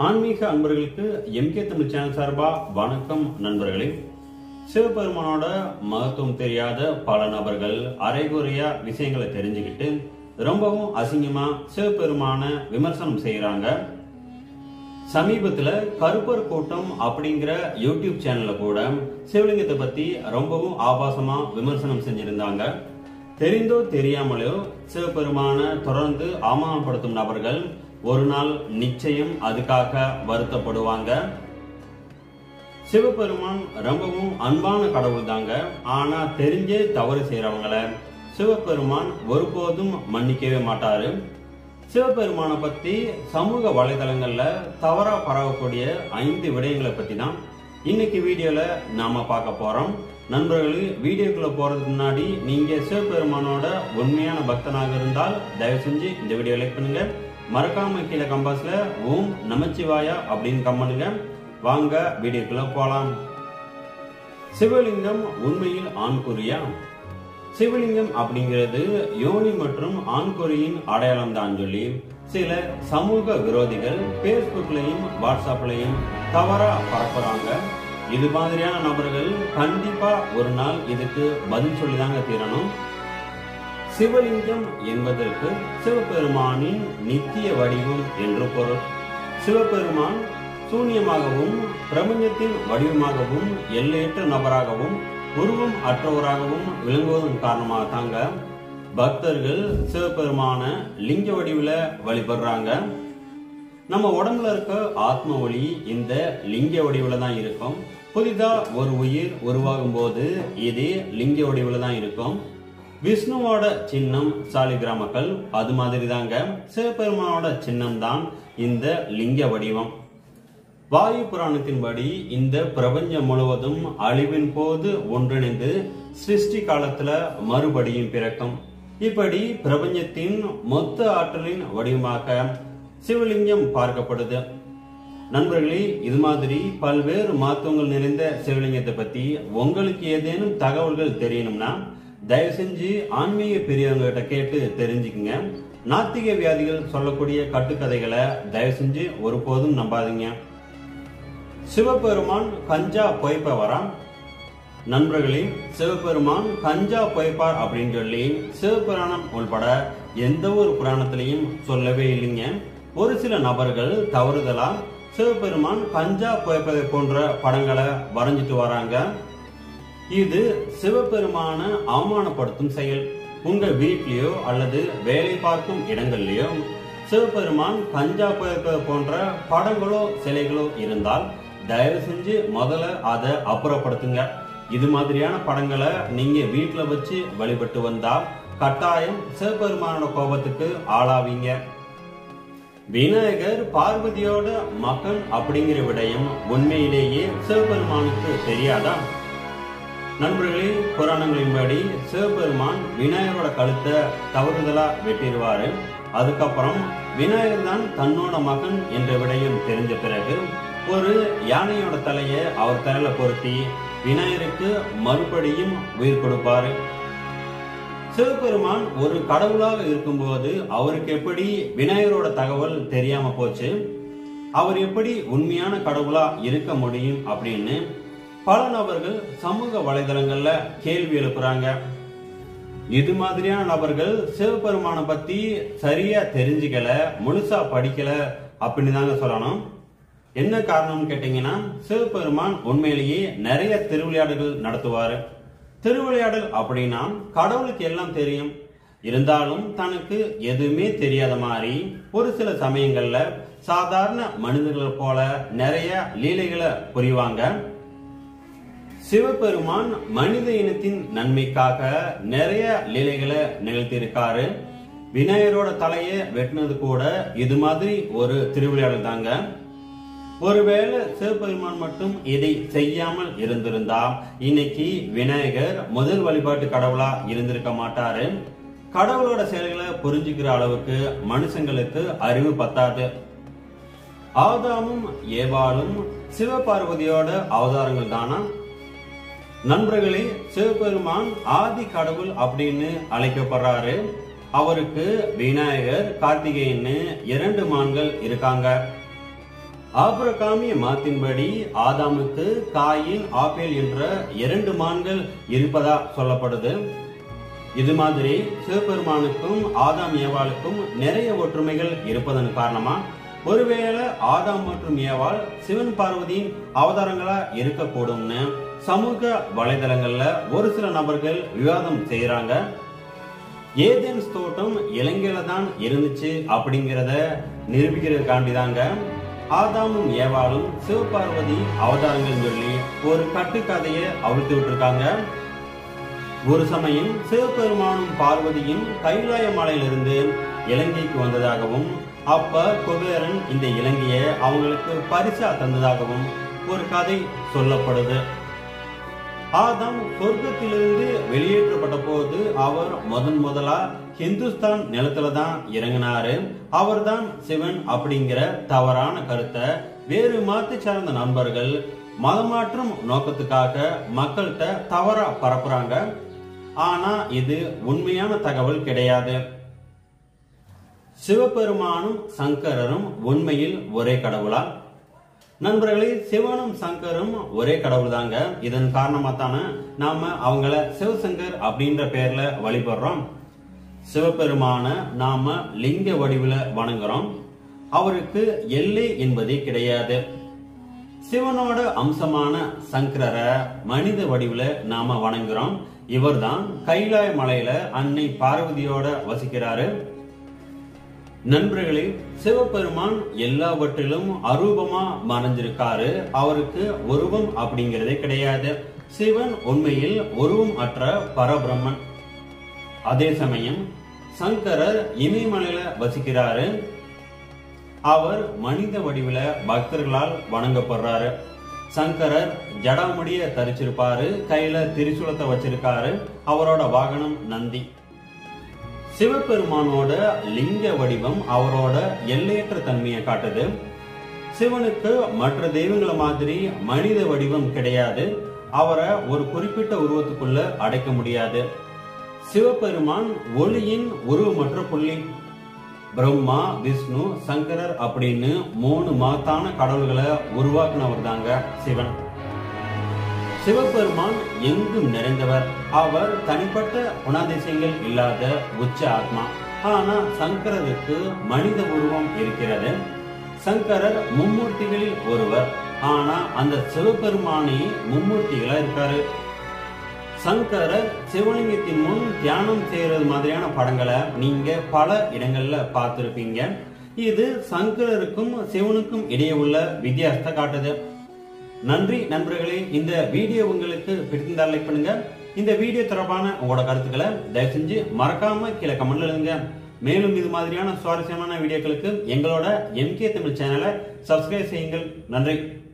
ஆன்மீக அன்பர்களுக்கு MK Tamil channel சார்பா வணக்கம் நண்பர்களே சிவபெருமானோட மகத்துவம் தெரியாத பல நபர்கள் அரைகுறையா விஷயங்களை தெரிஞ்சுக்கிட்டு ரொம்பவும் அசிங்கமா சிவபெருமான விமர்சனம் செய்யறாங்க சமீபத்துல கருப்பர் கூட்டம் அப்படிங்கிற யூடியூப் சேனல்ல கூட சிவலிங்கத்தை பத்தி ரொம்பவும் ஆபாசமா விமர்சனம் செஞ்சிருந்தாங்க தெரிந்தோ தெரியாமலோ சிவபெருமான தொடர்ந்து அவமானப்படுத்தும் நபர்கள் ஒரு நாள் நிச்சயம் அதுக்காக வருத்தப்படுவாங்க சிவபெருமான் ரொம்பவும் அன்பான கடவுள் தாங்க ஆனா தெரிஞ்சே தவறு செய்யறவங்கள சிவபெருமான் ஒருபோதும் மன்னிக்கவே மாட்டாரு சிவபெருமானை பத்தி சமூக வலைதளங்கள்ல தவறா பரவக்கூடிய ஐந்து விடயங்களை பத்தி தான் இன்னைக்கு வீடியோல நாம பார்க்க போறோம் நண்பர்களே வீடியோக்குள்ள போறதுக்கு முன்னாடி நீங்க சிவபெருமானோட உண்மையான பக்தனாக இருந்தால் தயவு செஞ்சு இந்த வீடியோ லைக் பண்ணுங்க மறக்காம கீழே கம்பாஸ்ல ஓம் நமச்சிவாயா அப்படின்னு கம்மனுங்க வாங்க வீடியோக்குள்ள போலாம் சிவலிங்கம் உண்மையில் ஆண்குறியா சிவலிங்கம் அப்படிங்கிறது யோனி மற்றும் ஆண்குறியின் அடையாளம் தான் சொல்லி சில சமூக விரோதிகள் பேஸ்புக்லயும் வாட்ஸ்அப்லயும் தவறா பரப்புறாங்க இது மாதிரியான நபர்கள் கண்டிப்பா ஒரு நாள் இதுக்கு பதில் சொல்லிதாங்க தீரணும் சிவலிங்கம் என்பதற்கு சிவபெருமானின் நித்திய வடிவம் என்று பொருள் சிவபெருமான் சூன்யமாகவும் பிரபஞ்சத்தின் வடிவமாகவும் எல்லையற்ற நபராகவும் உருவம் அற்றவராகவும் விளங்குவதன் காரணமாக தாங்க பக்தர்கள் சிவபெருமான லிங்க வடிவில் வழிபடுறாங்க நம்ம உடம்புல இருக்க ஆத்ம ஒளி இந்த லிங்க வடிவில் தான் இருக்கும் புதிதா ஒரு உயிர் உருவாகும் போது இது லிங்க வடிவில் தான் இருக்கும் விஷ்ணுவோட சின்னம் சாலிகிராமக்கள் அது மாதிரி தாங்க சிவபெருமானோட சின்னம் தான் இந்த லிங்க வடிவம் வாயு புராணத்தின்படி இந்த பிரபஞ்சம் முழுவதும் அழிவின் போது ஒன்றிணைந்து சிருஷ்டி காலத்துல மறுபடியும் பிறக்கும் இப்படி பிரபஞ்சத்தின் மொத்த ஆற்றலின் வடிவமாக சிவலிங்கம் பார்க்கப்படுது நண்பர்களே இது மாதிரி பல்வேறு மாத்தங்கள் நிறைந்த சிவலிங்கத்தை பத்தி உங்களுக்கு ஏதேனும் தகவல்கள் தெரியணும்னா தயவு செஞ்சு ஆன்மீக பெரியவங்க கிட்ட கேட்டு தெரிஞ்சுக்குங்க நாத்திக வியாதிகள் சொல்லக்கூடிய கட்டுக்கதைகளை தயவு செஞ்சு ஒருபோதும் நம்பாதீங்க சிவபெருமான் கஞ்சா பொய்ப்பவராம் நண்பர்களே சிவபெருமான் கஞ்சா பொய்ப்பார் அப்படின்னு சொல்லி சிவபுராணம் உள்பட எந்த ஒரு புராணத்திலையும் சொல்லவே இல்லைங்க ஒரு சில நபர்கள் தவறுதலா சிவபெருமான் கஞ்சா பொய்ப்பதை போன்ற படங்களை வரைஞ்சிட்டு வராங்க இது சிவபெருமான அவமானப்படுத்தும் செயல் உங்க வீட்லயோ அல்லது வேலை பார்க்கும் இடங்கள்லயோ சிவபெருமான் கஞ்சா பொய்ப்பது போன்ற படங்களோ சிலைகளோ இருந்தால் தயவு செஞ்சு முதல்ல அதை அப்புறப்படுத்துங்க இது மாதிரியான படங்களை நீங்க வீட்டுல வச்சு வழிபட்டு வந்தா கட்டாயம் சிவபெருமானோட கோபத்துக்கு ஆளாவீங்க விநாயகர் பார்வதியோட மகன் அப்படிங்கிற விடயம் உண்மையிலேயே சிவபெருமானுக்கு தெரியாதா நண்பர்களே புராணங்களின்படி சிவபெருமான் விநாயகரோட கழுத்தை தவறுதலா வெட்டிடுவாரு அதுக்கப்புறம் விநாயகர் தான் தன்னோட மகன் என்ற விடயம் தெரிஞ்ச பிறகு ஒரு யானையோட தலையை அவர் தலையில பொருத்தி விநாயகருக்கு மறுபடியும் உயிர் கொடுப்பாரு சிவபெருமான் ஒரு கடவுளாக இருக்கும்போது அவருக்கு எப்படி விநாயகரோட தகவல் தெரியாம போச்சு அவர் எப்படி உண்மையான கடவுளா இருக்க முடியும் அப்படின்னு பல நபர்கள் சமூக வலைதளங்கள்ல கேள்வி எழுப்புறாங்க இது மாதிரியான நபர்கள் சிவபெருமானை பத்தி சரியா தெரிஞ்சுக்கல முழுசா படிக்கல அப்படின்னு தாங்க சொல்லணும் என்ன காரணம்னு கேட்டீங்கன்னா சிவபெருமான் உண்மையிலேயே நிறைய திருவிளையாடுகள் நடத்துவாரு திருவிளையாடல் அப்படின்னா கடவுளுக்கு எல்லாம் தெரியும் இருந்தாலும் தனக்கு எதுவுமே தெரியாத மாதிரி ஒரு சில சமயங்கள்ல சாதாரண மனிதர்களை போல நிறைய லீலைகளை புரிவாங்க சிவபெருமான் மனித இனத்தின் நன்மைக்காக நிறைய லீலைகளை நிகழ்த்தியிருக்காரு விநாயகரோட தலையை வெட்டினது கூட இது மாதிரி ஒரு திருவிளையாடல் தாங்க ஒருவேளை சிவபெருமான் மட்டும் இதை செய்யாமல் இருந்திருந்தா இன்னைக்கு விநாயகர் முதல் வழிபாட்டு கடவுளா இருந்திருக்க மாட்டாரு கடவுளோட செயல்களை புரிஞ்சுக்கிற அளவுக்கு மனுஷங்களுக்கு அறிவு பத்தாது ஆதாமும் ஏவாளும் சிவபார்வதியோட அவதாரங்கள் தானா நண்பர்களே சிவபெருமான் ஆதி கடவுள் அப்படின்னு அழைக்கப்படுறாரு அவருக்கு விநாயகர் கார்த்திகேயன்னு இரண்டு மான்கள் இருக்காங்க ஆபிரகாமிய மாத்தின்படி ஆதாமுக்கு காயின் ஆபேல் என்ற இரண்டு மான்கள் இருப்பதா சொல்லப்படுது இது மாதிரி சிவபெருமானுக்கும் ஆதாம் ஏவாளுக்கும் நிறைய ஒற்றுமைகள் இருப்பதன் காரணமா ஒருவேளை ஆதாம் மற்றும் ஏவாள் சிவன் பார்வதியின் அவதாரங்களா இருக்கக்கூடும்னு சமூக வலைதளங்கள்ல ஒரு சில நபர்கள் விவாதம் செய்யறாங்க ஏதேன்ஸ் தோட்டம் இலங்கையில தான் இருந்துச்சு அப்படிங்கிறத நிரூபிக்கிறதுக்காண்டி தாங்க ஆதாமும் ஏவாளும் சிவபார்வதி அவதாரங்கள் சொல்லி ஒரு கட்டுக்கதையை அவிழ்த்து விட்டுருக்காங்க ஒரு சமயம் சிவபெருமானும் பார்வதியும் கைலாய மலையிலிருந்து இலங்கைக்கு வந்ததாகவும் அப்ப குபேரன் இந்த இலங்கையை அவங்களுக்கு பரிசா தந்ததாகவும் ஒரு கதை சொல்லப்படுது ஆதாம் சொர்க்கத்திலிருந்து வெளியேற்றப்பட்ட போது அவர் முதன் முதலா ஹிந்துஸ்தான் நிலத்துல தான் இறங்கினாரு அவர்தான் சிவன் அப்படிங்கிற தவறான கருத்தை வேறு மாத்து சார்ந்த நண்பர்கள் மதமாற்றும் நோக்கத்துக்காக மக்கள்கிட்ட தவறா பரப்புறாங்க ஆனா இது உண்மையான தகவல் கிடையாது சிவபெருமானும் சங்கரரும் உண்மையில் ஒரே கடவுளா நண்பர்களே சிவனும் சங்கரும் ஒரே கடவுள் தாங்க இதன் காரணமா தானே நாம அவங்கள சிவசங்கர் அப்படின்ற பேர்ல வழிபடுறோம் சிவபெருமான நாம லிங்க வடிவுல வணங்குறோம் அவருக்கு எல்லை என்பதே கிடையாது சிவனோட அம்சமான சங்கரரை மனித வடிவுல நாம வணங்குறோம் இவர்தான் கைலாய மலையில அன்னை பார்வதியோட வசிக்கிறாரு நண்பர்களே சிவபெருமான் எல்லாவற்றிலும் அரூபமா மறைஞ்சிருக்காரு அவருக்கு உருவம் அப்படிங்கிறதே கிடையாது சிவன் உண்மையில் உருவம் அற்ற பரபிரம்மன் அதே சமயம் சங்கரர் இமயமலையில வசிக்கிறாரு அவர் மனித வடிவில பக்தர்களால் வணங்கப்படுறாரு சங்கரர் ஜடாமுடிய தரிச்சிருப்பாரு கையில திரிசூலத்தை வச்சிருக்காரு அவரோட வாகனம் நந்தி சிவபெருமானோட லிங்க வடிவம் அவரோட எல்லையற்ற தன்மையை காட்டுது சிவனுக்கு மற்ற தெய்வங்களை மாதிரி மனித வடிவம் கிடையாது அவரை ஒரு குறிப்பிட்ட உருவத்துக்குள்ள அடைக்க முடியாது சிவபெருமான் ஒளியின் உருவமற்ற புள்ளி பிரம்மா விஷ்ணு சங்கரர் அப்படின்னு மூணு மகத்தான கடவுள்களை உருவாக்குனவர் தாங்க சிவன் சிவபெருமான் எங்கும் நிறைந்தவர் அவர் தனிப்பட்ட குணாதிசயங்கள் இல்லாத உச்ச ஆத்மா ஆனா சங்கரருக்கு மனித உருவம் இருக்கிறது சங்கரர் மும்மூர்த்திகளில் ஒருவர் ஆனா அந்த சிவபெருமானே மும்மூர்த்திகளா இருக்காரு சங்கரர் சிவலிங்கத்தின் முன் தியானம் செய்யறது மாதிரியான படங்களை நீங்க பல இடங்கள்ல பார்த்திருப்பீங்க இது சங்கரருக்கும் சிவனுக்கும் இடையே உள்ள வித்தியாசத்தை காட்டுது நன்றி நண்பர்களே இந்த வீடியோ உங்களுக்கு பிடித்திருந்தால் லைக் பண்ணுங்க இந்த வீடியோ தொடர்பான உங்களோட கருத்துக்களை தயவு செஞ்சு மறக்காம கீழே கமெண்ட்ல எழுதுங்க மேலும் இது மாதிரியான சுவாரஸ்யமான வீடியோக்களுக்கு எங்களோட எம்கே தமிழ் சேனலை சப்ஸ்கிரைப் செய்யுங்கள் நன்றி